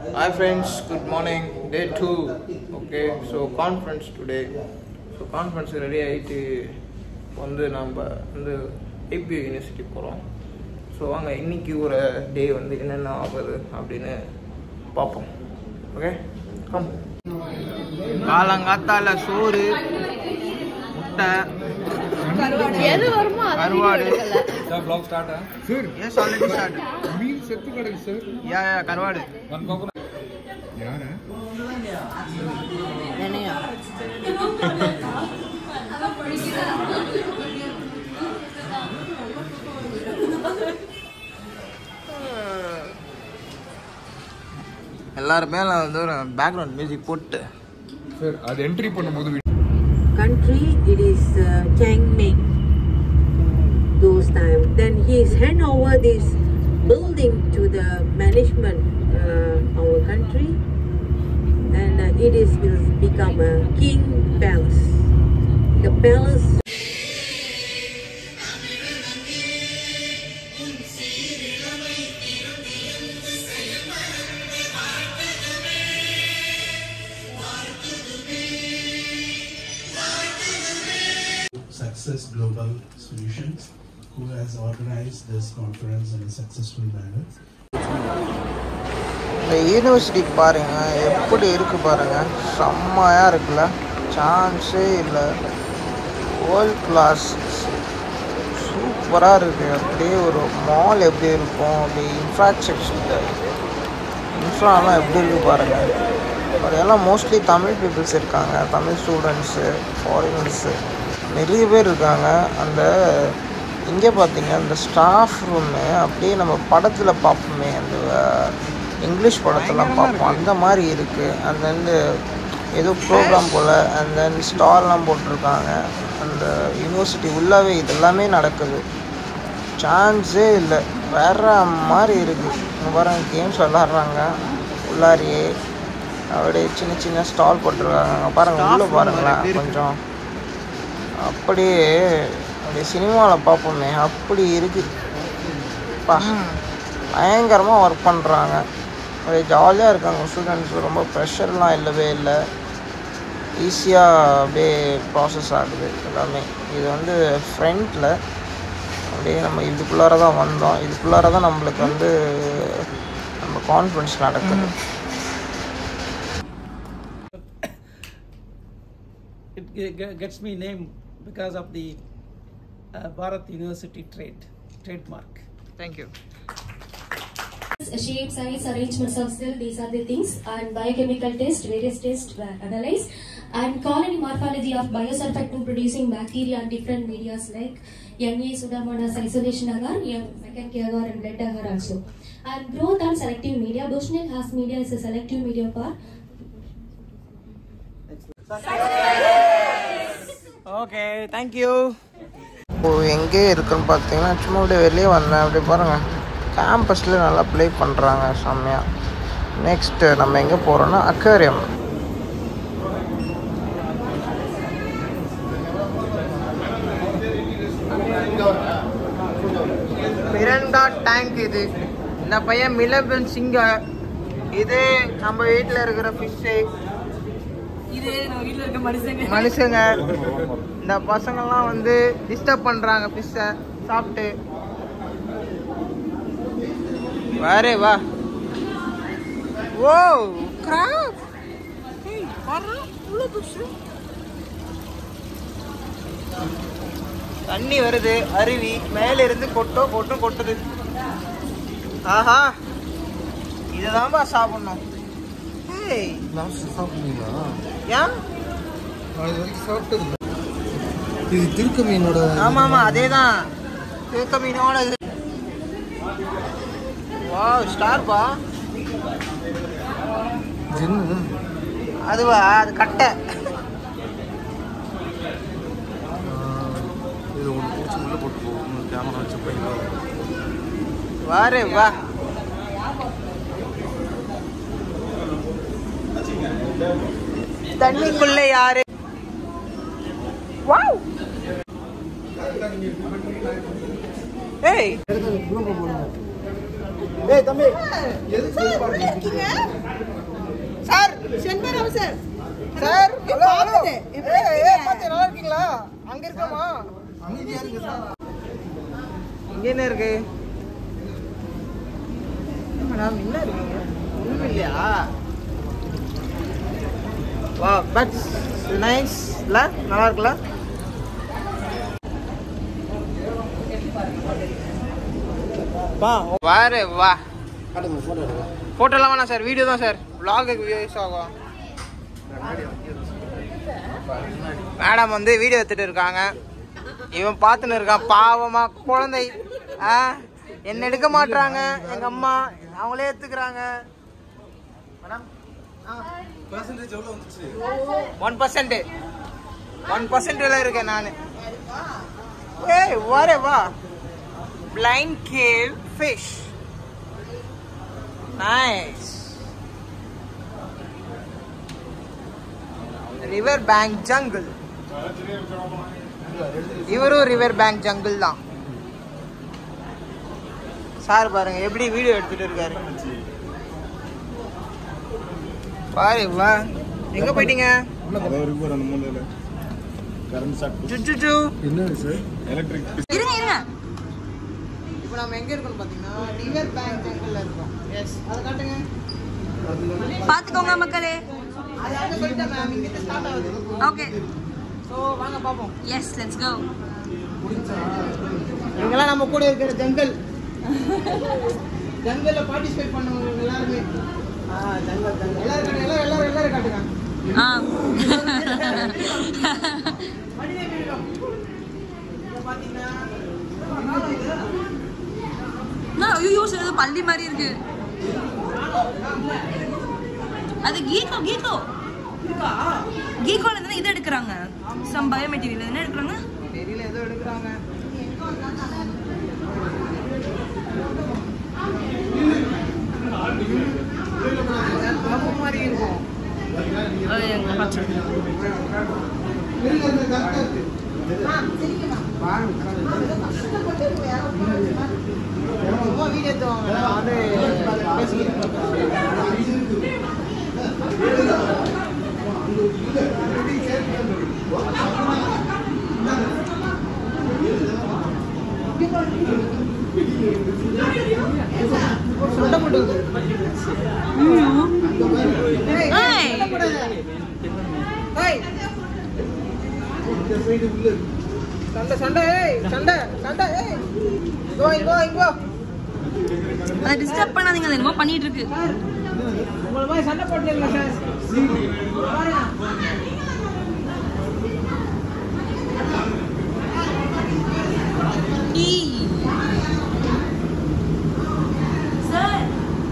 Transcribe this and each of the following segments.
Hi friends, good morning. Day two. Okay, so conference today. So conference ready ஆகிட்டு வந்து நம்ம வந்து IPO university போகிறோம் ஸோ வாங்க இன்னைக்கு ஒரு டே வந்து என்னென்ன ஆகுது அப்படின்னு பார்ப்போம் ஓகே கம் காலங்காத்தால சோறு முட்டை எது வருமோ அதை கருவாடு சார் vlog start ஆ? எஸ் ஆல்ரெடி ஸ்டார்ட் மீன் செத்து கிடக்கு சார் யா யா கருவாடு ஒன் கோகோனட் யாரு எல்லாருமே நான் வந்து ஒரு பேக்ரவுண்ட் மியூசிக் போட்டு சார் அது என்ட்ரி பண்ணும்போது country, it is uh, Chiang Ming. Those time, then he's hand over this building to the management uh, our country, and uh, it is will become a king palace. The palace Success Global Solutions, who has organized this conference in a successful manner. இந்த university பாருங்க எப்படி இருக்கு பாருங்க செம்மையா இருக்குல்ல சான்ஸே இல்லை world class சூப்பராக இருக்கு அப்படியே ஒரு மால் எப்படி இருக்கும் அப்படி இன்ஃப்ராஸ்ட்ரக்சர் இன்ஃப்ராலாம் எப்படி இருக்கு பாருங்க அதெல்லாம் மோஸ்ட்லி தமிழ் பீப்புள்ஸ் இருக்காங்க தமிழ் ஸ்டூடெண்ட்ஸு ஃபாரினர்ஸு நிறைய பேர் இருக்காங்க அந்த இங்கே பார்த்தீங்க அந்த ஸ்டாஃப் ரூமு அப்படியே நம்ம படத்தில் பார்ப்போமே அந்த அஹ், இங்கிலீஷ் படத்தெல்லாம் பார்ப்போம் அந்த மாதிரி இருக்குது அந்த வந்து ஏதோ ப்ரோக்ராம் போல் அந்த ஸ்டால்லாம் போட்டிருக்காங்க அந்த யூனிவர்சிட்டி உள்ளாவே இதெல்லாமே நடக்குது சான்ஸே இல்லை வேற மாதிரி இருக்குது இங்கே பாருங்க கேம்ஸ் விளாட்றாங்க உள்ளாரியே அப்படியே சின்ன சின்ன ஸ்டால் போட்டிருக்காங்க அங்கே பாருங்க உள்ளே பாருங்களேன் கொஞ்சம் அப்படியே அப்படியே சினிமாவில் பார்ப்போமே அப்படி இருக்குது பா பயங்கரமாக ஒர்க் பண்ணுறாங்க அப்படியே ஜாலியாக இருக்காங்க ஸ்டூடெண்ட்ஸ் ரொம்ப ப்ரெஷர்லாம் இல்லவே இல்லை ஈஸியாக அப்படியே ப்ராசஸ் ஆகுது எல்லாமே இது வந்து ஃப்ரண்ட்டில் அப்படியே நம்ம இதுக்குள்ளார தான் வந்தோம் இதுக்குள்ளார தான் நம்மளுக்கு வந்து நம்ம கான்ஃபரன்ஸ் நடக்குது it ge- ge- gets me name because of the uh, Bharat University trade trademark. Thank you shape, size, arrangements of cell, these are the things. And biochemical test, various tests were analyzed. And colony morphology of biosurfactant producing bacteria and different medias like Na, Pseudomonas, isolation agar, M. mechanic agar, and blood agar also. And growth and selective media. Bushnell has media is a selective media for okay thank you இப்போ எங்கே இருக்குன்னு பார்த்தீங்கன்னா சும்மா அப்படியே வெளியே வந்தேன் அப்படியே பாருங்கள் கேம்பஸில் நல்லா ப்ளே பண்ணுறாங்க செம்மையாக நெக்ஸ்ட்டு நம்ம எங்கே போகிறோன்னா அக்வேரியம் மிரண்டா டேங்க் இது இந்த பையன் மிலபன் சிங்க இது நம்ம வீட்டில் இருக்கிற ஃபிஷ்ஷு மனுஷங்க இந்த பசங்கள்லாம் வந்து டிஸ்டர்ப் பண்றாங்க ஃபிஷ்ஷை சாப்பிட்டு வாரே வா ஓ கிராப் தண்ணி வருது அருவி மேல இருந்து கொட்டோ கொட்டோ கொட்டுது ஆஹா இதுதான்பா சாப்பிடணும் ஏய் சாப்பிட்டீங்களா ஏன் நான் இது வரைக்கும் சாப்பிட்டது இது திருக்க மீனோட ஆமா ஆமா அதேதான் திருக்க மீனோட இது வாவ் ஸ்டார் பா ஜின்னு அதுவா அது கட்டை இது ஒன்று பிடிச்சி உள்ள போட்டு போகும் கேமரா வச்சு போய் வாரே வா தண்ணிக்குள்ள யாரு வாவ் ஏய் ஏய் தம்பி இருக்கீங்க செண்பராவ் சார் சார் ஹலோ ஹலோ பாத்து, எப்படி ஏய் ஏய் பாத்து நல்லா இருக்கீங்களா அங்க இருக்கமா அமைதியா இருங்க சார் இங்க என்ன இருக்கு மேடம் என்ன இருக்கீங்க ஒண்ணும் இல்லையா வா பட் நைஸ் இல்ல நல்லா இருக்குல்ல வா வாரு வா காட்டுங்க ஃபோட்டோ எடுங்க ஃபோட்டோலாம் வேணாம் சார் வீடியோ தான் சார் vlog-க்கு யூஸ் ஆகும் மேடம் வந்து வீடியோ எடுத்துட்டு இருக்காங்க இவன் பார்த்துன்னு இருக்கான் பாவமா குழந்தை ஆ என்ன எடுக்க மாட்றாங்க எங்க அம்மா அவங்களே எடுத்துக்கிறாங்க மேடம் பர்சன்டேஜ் எவ்வளோ வந்துச்சு ஒன் பர்சன்ட் ஒன் பர்சன்ட்ல இருக்கேன் நான் ஏய் வாரே வா blind cave fish nice river bank jungle இவரும் ரிவர் பேங்க் ஜங்கிள் தான் சார் பாருங்க எப்படி வீடியோ எடுத்துட்டு இருக்காரு பாரு வா எங்க போயிட்டீங்க சுச்சுச்சு என்ன சார் இருங்க இருங்க இப்போ நம்ம எங்க இருக்கோம் பாத்தீங்கன்னா ரிவர் பேங்க் ஜங்கிள்ல இருக்கோம் எஸ் அதை காட்டுங்க பாத்துக்கோங்க மக்களே அதாவது சொல்லிட்டேன் மேம் இங்க ஸ்டார்ட் ஆகுது ஓகே ஸோ வாங்க பார்ப்போம் எஸ் லெட்ஸ் கோ இவங்கெல்லாம் நம்ம கூட இருக்கிற ஜங்கல் ஜங்கல்ல பார்ட்டிசிபேட் பண்ணவங்க எல்லாருமே ஆ ஜங்கல் ஜங்கல் எல்லாரும் காட்டுங்க எல்லாரும் எல்லாரும் எல்லாரும் காட்டுங்க ஆ மனித மிருகம் இங்க பாத்தீங்கன்னா நான் ஐயோ சிலது பள்ளி மாதிரி இருக்கு அது கீகோ கீகோ கீகோல இருந்து இது எடுக்கிறாங்க சம் பயோமெட்டீரியல் என்ன எடுக்கிறாங்க தெரியல ஏதோ எடுக்கிறாங்க பாம்பு மாதிரி இருக்கும் சும்மா வீடியோ எடுத்துவாங்க நான் வந்து பேசிக்கிட்டு சொல்ல முடியுது ஏய் ஏய் சண்டை சண்டை ஏய் சண்டை சண்டை ஏய் இங்கோ இங்கோ இங்கோ அதை டிஸ்டர்ப் பண்ணாதீங்க அது என்னமோ பண்ணிட்டு இருக்கு உங்களை மாதிரி சண்டை போட்டுருங்க சார் ஈ. சார்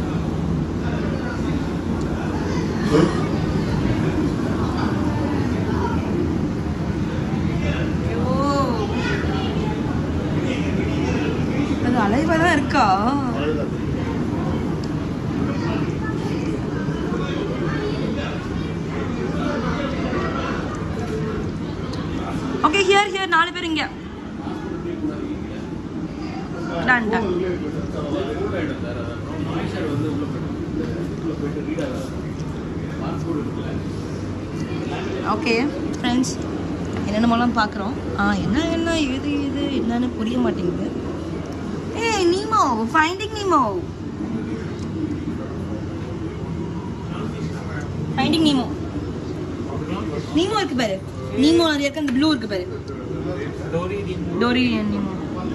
ஓ. அது அலைவா தான் இருக்கா ஓகே ஹியர் ஹியர் நாலு பேர் இங்க டன் டன் ஓகே ஃப்ரெண்ட்ஸ் என்னென்னமோலாம் பார்க்குறோம் ஆ என்ன என்ன எது எது என்னன்னு புரிய மாட்டேங்குது ஏய் Nemo finding Nemo finding Nemo Nemo இருக்கு பாரு நீமோ நிறைய இருக்கு அந்த ப்ளூ இருக்கு பாரு டோரிடியன் நீமோ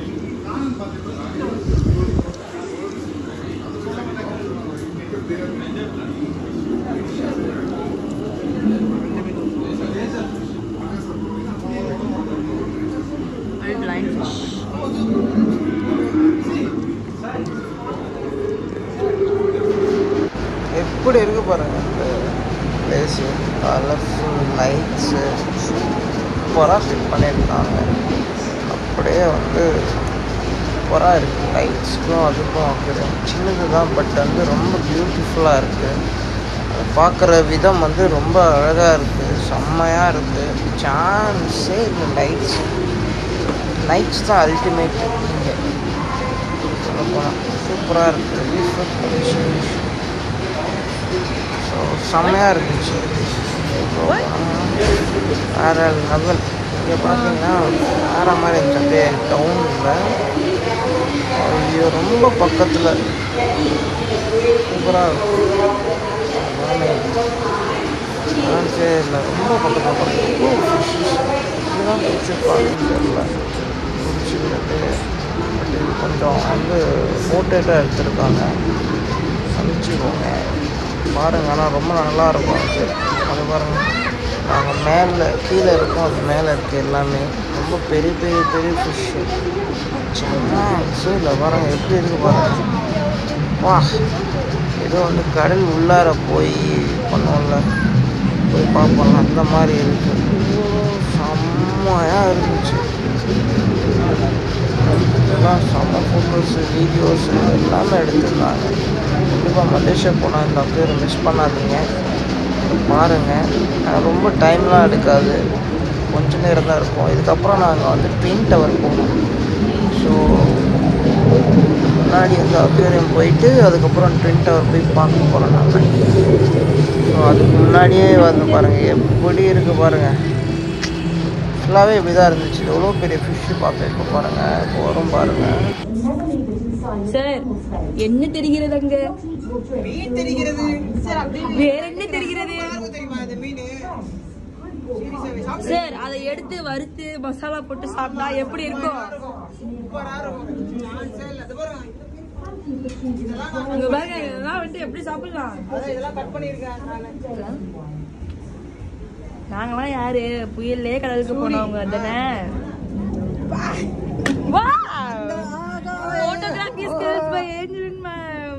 Very blind fish. எப்படி இருக்கு பாருங்க இந்த பிளேஸு கலர்ஃபுல் லைட்ஸு சூப்பராக செட் பண்ணியிருக்காங்க அப்படியே வந்து சூப்பராக இருக்குது லைட்ஸ்க்கும் அதுக்கும் இருக்குது சின்னது தான் பட் வந்து ரொம்ப பியூட்டிஃபுல்லாக இருக்குது அதை பார்க்குற விதம் வந்து ரொம்ப அழகாக இருக்குது செம்மையாக இருக்குது சான்ஸே இல்லை லைட்ஸ் லைட்ஸ் தான் அல்டிமேட் இங்கே சொல்லப்போனால் சூப்பராக இருக்குது ஸோ ஸோ செம்மையாக இருந்துச்சு வேற லெவல் இங்கே பார்த்தீங்கன்னா வேற மாதிரி இருந்துச்சு அப்படியே டவுனில் ஐயோ ரொம்ப பக்கத்தில் சூப்பராக இருக்கும் சரி இல்லை ரொம்ப பக்கத்தில் பக்கத்தில் இதுதான் பிடிச்சிருப்பாங்கன்னு தெரியல பிடிச்சிக்கிட்டு பட் இது கொஞ்சம் வந்து மோட்டேட்டாக எடுத்திருக்காங்க சமைச்சிக்கோங்க பாருங்க ஆனால் ரொம்ப நல்லா இருக்கும் அது அது பாருங்க நாங்கள் மேலே கீழே இருக்கோம் அது மேலே இருக்குது எல்லாமே ரொம்ப பெரிய பெரிய பெரிய ஃபிஷ்ஷு இல்லை பாருங்க எப்படி இருக்கு பாருங்க வா ஏதோ வந்து கடல் உள்ளார போய் பண்ணுவோம்ல போய் பார்ப்போம்ல அந்த மாதிரி இருக்கு செம்மையாக இருந்துச்சு இதெல்லாம் செம்ம ஃபோட்டோஸு வீடியோஸு எல்லாமே எடுத்திருந்தாங்க கண்டிப்பாக மலேசியா போனால் இந்த பேர் மிஸ் பண்ணாதீங்க பாருங்கள் ஆனால் ரொம்ப டைம்லாம் எடுக்காது கொஞ்ச நேரம் தான் இருக்கும் இதுக்கப்புறம் நாங்கள் வந்து ட்வின் டவர் போகணும் ஸோ முன்னாடி வந்து அக்வேரியம் போயிட்டு அதுக்கப்புறம் ட்வின் டவர் போய் பார்க்க போகிறோம் நாங்கள் ஸோ அதுக்கு முன்னாடியே வந்து பாருங்கள் எப்படி இருக்குது பாருங்கள் ஃபுல்லாகவே இப்படி தான் இருந்துச்சு எவ்வளோ பெரிய ஃபிஷ்ஷு பார்த்தேன் இப்போ பாருங்கள் இப்போ வரும் பாருங்கள் சார் என்ன தெரிகிறது அங்க வேற என்ன தெரிகிறது சார் அதை எடுத்து வறுத்து மசாலா போட்டு சாப்பிட்டா எப்படி இருக்கும் இங்க பாருங்க இதெல்லாம் வந்துட்டு எப்படி சாப்பிடலாம் நாங்களாம் யாரு புயல்லே கடலுக்கு போனவங்க தானே Photography skills by Angelin ma'am.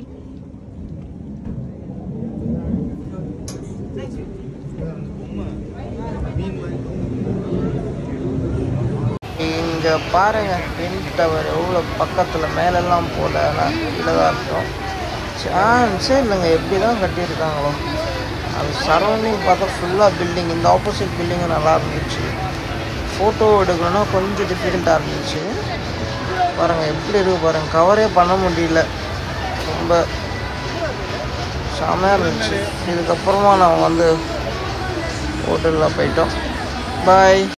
இங்கே பாருங்க ட்வின் டவர் எவ்வளோ பக்கத்தில் மேலெல்லாம் போல ஆனால் கீழே தான் இருக்கும் சான்ஸே இல்லைங்க எப்படி தான் கட்டியிருக்காங்களோ அது சரௌண்டிங் பார்த்தா ஃபுல்லாக பில்டிங் இந்த ஆப்போசிட் பில்டிங்கும் நல்லா இருந்துச்சு ஃபோட்டோ எடுக்கணும்னா கொஞ்சம் டிஃபிகல்ட்டாக இருந்துச்சு பாருங்கள் எப்படி இருக்கு பாருங்கள் கவரே பண்ண முடியல ரொம்ப செமையாக இருந்துச்சு இதுக்கப்புறமா நான் வந்து ஹோட்டலில் போயிட்டோம் பாய்